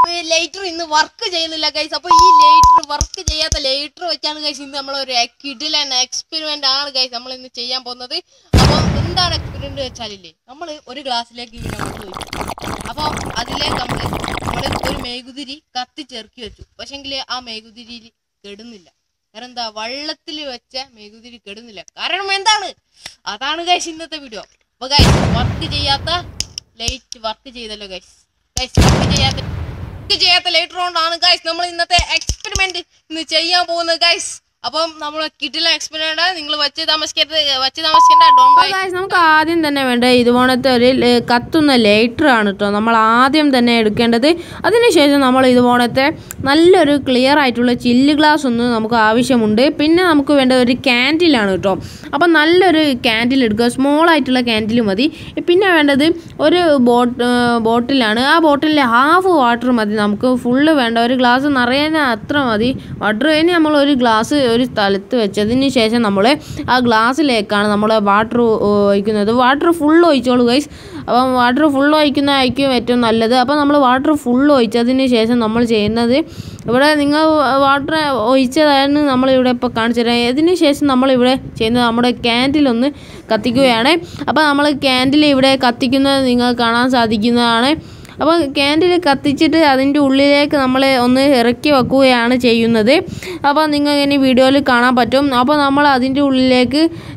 lighter ഇന്ന് work ചെയ്യുന്നില്ല guys അപ്പൊ ഈ ലൈറ്റർ വർക്ക് ചെയ്യാത്ത ലൈറ്റർ വെച്ചാണ് ഗൈസ് ഇന്ന് നമ്മൾ ഒരു കിഡിലൻ എക്സ്പെരിമെന്റ് ആണ് ഗൈസ് നമ്മൾ ഇന്ന് ചെയ്യാൻ പോകുന്നത് അപ്പോൾ എന്താണ് എക്സ്പെരിമെന്റ് വെച്ചാലില്ലേ നമ്മൾ ഒരു ഗ്ലാസ്സിലേക്ക് ഇങ്ങനെ വെള്ളം ഒഴിക്കും അപ്പോൾ അതിലേക്ക് നമ്മൾ നമ്മൾ ഒരു മെഴുകുതിരി കത്തിച്ചേർക്കി വെച്ചു പക്ഷെങ്കിൽ ആ മെഴുകുതിരിയിൽ കെടുന്നില്ല കാരണം എന്താ വള്ളത്തിൽ വെച്ച മെഴുകുതിരി കെടുന്നില്ല കാരണം എന്താണ് അതാണ് ഗൈസ് ഇന്നത്തെ വീഡിയോ അപ്പൊ ഗൈസ് വർക്ക് ചെയ്യാത്ത ലൈറ്റ് വർക്ക് ചെയ്തല്ലോ ഗൈസ് ഗൈസ് വർക്ക് ചെയ്യാത്ത വർക്ക് ചെയ്യാത്ത ലൈറ്റർ കൊണ്ടാണ് ഗൈസ് നമ്മൾ ഇന്നത്തെ എക്സ്പെരിമെന്റ് ഇന്ന് ചെയ്യാൻ പോകുന്നത് ഗൈസ് അപ്പം നമ്മൾ കിട്ടില്ല എക്സ്പെരിമെന്റ് നിങ്ങൾ വച്ച് താമസിക്കരുത് വച്ച് താമസിക്കേണ്ട ഡോൺ അപ്പോൾ guys, നമുക്ക് ആദ്യം തന്നെ വേണ്ട ഇതുപോലത്തെ ഒരു ല- കത്തുന്ന ലൈറ്റർ ആണ് കേട്ടോ നമ്മൾ ആദ്യം തന്നെ എടുക്കേണ്ടത് അതിനുശേഷം നമ്മൾ ഇതുപോലത്തെ നല്ലൊരു ക്ലിയർ ആയിട്ടുള്ള ചില്ല് ഗ്ലാസ് ഒന്ന് നമുക്ക് ആവശ്യമുണ്ട് പിന്നെ നമുക്ക് വേണ്ട ഒരു ക്യാൻഡിലാണ് കേട്ടോ അപ്പോൾ നല്ലൊരു ക്യാൻഡിൽ എടുക്കുക സ്മോൾ ആയിട്ടുള്ള ക്യാൻഡിൽ മതി പിന്നെ വേണ്ടത് ഒരു ബോട്ട് ബോട്ടിലാണ് ആ ബോട്ടിലിൽ ഹാഫ് വാട്ടർ മതി നമുക്ക് ഫുള്ള് വേണ്ട ഒരു ഗ്ലാസ് നിറയാൻ അത്ര മതി വാട്ടർ കഴിഞ്ഞ് നമ്മൾ ഒരു ഗ്ലാസ് ഒരു സ്ഥലത്ത് വെച്ചതിന് ശേഷം നമ്മൾ ആ ഗ്ലാസ്സിലേക്കാണ് നമ്മൾ വാട്ടർ ഒഴിക്കുന്നത് വാട്ടർ ഫുൾ ഒഴിച്ചോളൂ ഗൈസ് അപ്പം വാട്ടർ ഫുൾ ഒഴിക്കുന്നതായിരിക്കും ഏറ്റവും നല്ലത് അപ്പോൾ നമ്മൾ വാട്ടർ ഫുൾ ഒഴിച്ചതിന് ശേഷം നമ്മൾ ചെയ്യുന്നത് ഇവിടെ നിങ്ങൾ വാട്ടർ ഒഴിച്ചതാണ് നമ്മളിവിടെ ഇപ്പോൾ കാണിച്ചു തരാം ഇതിന് ശേഷം നമ്മളിവിടെ ചെയ്യുന്നത് നമ്മുടെ ക്യാൻഡിലൊന്ന് കത്തിക്കുകയാണ് അപ്പോൾ നമ്മൾ ക്യാൻഡിൽ ഇവിടെ കത്തിക്കുന്നത് നിങ്ങൾക്ക് കാണാൻ സാധിക്കുന്നതാണ് അപ്പോൾ ക്യാൻഡിൽ കത്തിച്ചിട്ട് അതിൻ്റെ ഉള്ളിലേക്ക് നമ്മൾ ഒന്ന് ഇറക്കി വെക്കുകയാണ് ചെയ്യുന്നത് അപ്പോൾ നിങ്ങൾക്ക് ഇനി വീഡിയോയിൽ കാണാൻ പറ്റും അപ്പോൾ നമ്മൾ അതിൻ്റെ ഉള്ളിലേക്ക്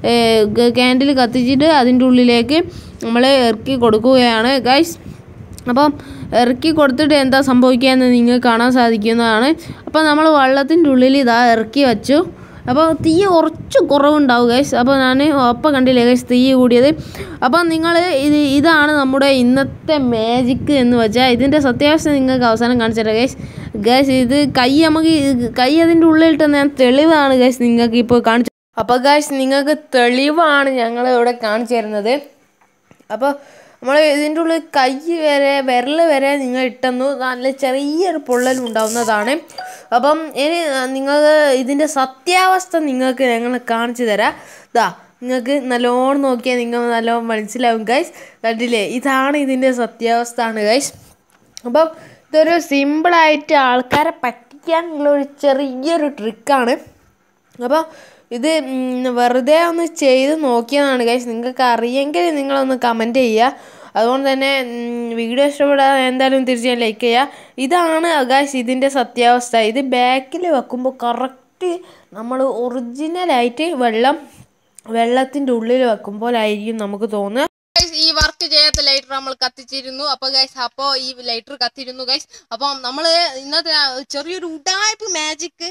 ക്യാൻഡിൽ കത്തിച്ചിട്ട് അതിൻ്റെ ഉള്ളിലേക്ക് നമ്മൾ ഇറക്കി കൊടുക്കുകയാണ് ഗൈസ് അപ്പം ഇറക്കി കൊടുത്തിട്ട് എന്താ സംഭവിക്കുക എന്ന് നിങ്ങൾക്ക് കാണാൻ സാധിക്കുന്നതാണ് അപ്പോൾ നമ്മൾ വള്ളത്തിൻ്റെ ഉള്ളിൽ ഇതാ ഇറക്കി വെച്ചു അപ്പോൾ തീ കുറച്ച് കുറവുണ്ടാവും ഗൈസ് അപ്പോൾ ഞാൻ ഒപ്പം കണ്ടില്ലേ ഗൈസ് തീ കൂടിയത് അപ്പോൾ നിങ്ങൾ ഇത് ഇതാണ് നമ്മുടെ ഇന്നത്തെ മാജിക്ക് എന്ന് വെച്ചാൽ ഇതിൻ്റെ സത്യാവസ്ഥ നിങ്ങൾക്ക് അവസാനം കാണിച്ചു തരാം ഗൈസ് ഗൈസ് ഇത് കൈ നമുക്ക് ഇത് കൈ അതിൻ്റെ ഉള്ളിലിട്ട് ഞാൻ തെളിവാണ് ഗൈസ് നിങ്ങൾക്ക് ഇപ്പോൾ കാണിച്ചു അപ്പോൾ ഗൈസ് നിങ്ങൾക്ക് തെളിവാണ് ഞങ്ങൾ ഇവിടെ കാണിച്ചു തരുന്നത് അപ്പോൾ നമ്മൾ ഇതിൻ്റെ ഉള്ളിൽ കൈ വരെ വിരൽ വരെ നിങ്ങൾ ഇട്ടെന്നു നല്ല ചെറിയൊരു പൊള്ളൽ ഉണ്ടാവുന്നതാണ് അപ്പം ഇനി നിങ്ങൾക്ക് ഇതിൻ്റെ സത്യാവസ്ഥ നിങ്ങൾക്ക് ഞങ്ങൾ കാണിച്ചു തരാം ഇതാ നിങ്ങൾക്ക് നല്ലോണം നോക്കിയാൽ നിങ്ങൾ നല്ലോണം മനസ്സിലാവും ഗൈസ് കണ്ടില്ലേ ഇതാണ് ഇതിൻ്റെ സത്യാവസ്ഥ ആണ് ഗൈസ് അപ്പം ഇതൊരു സിമ്പിളായിട്ട് ആൾക്കാരെ പറ്റിക്കാനുള്ള ഒരു ചെറിയൊരു ട്രിക്കാണ് അപ്പോൾ ഇത് ഉം, വെറുതെ ഒന്ന് ചെയ്ത് നോക്കിയതാണ് ഗൈസ് നിങ്ങൾക്ക് അറിയെങ്കിൽ നിങ്ങളൊന്ന് കമൻറ്റ് ചെയ്യുക അതുകൊണ്ട് തന്നെ വീഡിയോ ഇഷ്ടപ്പെടാൻ എന്തായാലും തീർച്ചയായും ലൈക്ക് ചെയ്യുക ഇതാണ് ഗൈസ് ഇതിൻ്റെ സത്യാവസ്ഥ ഇത് ബാക്കിൽ വെക്കുമ്പോൾ കറക്റ്റ് നമ്മൾ ഒറിജിനലായിട്ട് വെള്ളം വെള്ളത്തിൻ്റെ ഉള്ളിൽ വെക്കുമ്പോഴായിരിക്കും നമുക്ക് തോന്നുക Guys, ഈ വർക്ക് ചെയ്യാത്ത ലൈറ്റർ നമ്മൾ കത്തിച്ചിരുന്നു അപ്പൊ ഗൈസ് അപ്പോ ഈ ലൈറ്റർ കത്തിയിരുന്നു ഗൈസ് അപ്പം നമ്മള് ഇന്നത്തെ ആ ചെറിയൊരു ഉടായ്പ് മാജിക്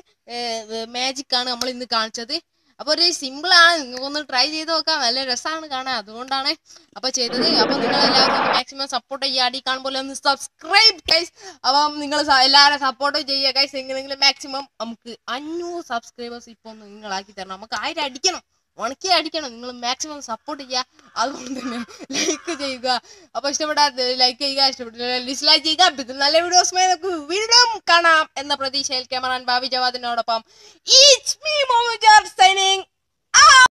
മാജിക് ആണ് നമ്മൾ ഇന്ന് കാണിച്ചത് അപ്പൊ ഒരു സിമ്പിൾ ആണ് നിങ്ങൾക്ക് ഒന്ന് ട്രൈ ചെയ്ത് നോക്കാം നല്ല രസമാണ് കാണാൻ അതുകൊണ്ടാണ് അപ്പൊ ചെയ്തത് അപ്പൊ നിങ്ങൾ എല്ലാവരും ഒന്ന് മാക്സിമം സപ്പോർട്ട് ചെയ്യുക അടി കാണുമ്പോൾ ഒന്ന് സബ്സ്ക്രൈബ് ഗൈസ് അപ്പം നിങ്ങൾ എല്ലാവരും സപ്പോർട്ട് ചെയ്യുക ഗൈസ് എങ്ങനെയെങ്കിലും മാക്സിമം നമുക്ക് അഞ്ഞൂറ് സബ്സ്ക്രൈബേഴ്സ് ഇപ്പൊ ഒന്ന് നിങ്ങളാക്കി തരണം നമുക്ക് ആയിരം അടിക്കണം ഉണക്കി അടിക്കണം നിങ്ങൾ മാക്സിമം സപ്പോർട്ട് ചെയ്യുക അതുകൊണ്ട് തന്നെ ലൈക്ക് ചെയ്യുക അപ്പൊ ഇഷ്ടപ്പെടാത്ത ലൈക്ക് ചെയ്യുക ഇഷ്ടപ്പെട്ടില്ല ഡിസ്ലൈക്ക് ചെയ്യുക അപ്പൊ ഇത് നല്ല വീഡിയോസുമായി നമുക്ക് വീണ്ടും കാണാം എന്ന പ്രതീക്ഷയിൽ ക്യാമറാൻ ഭാവി ജവാദിനോടൊപ്പം ഈച്ച് മീ സൈനിങ്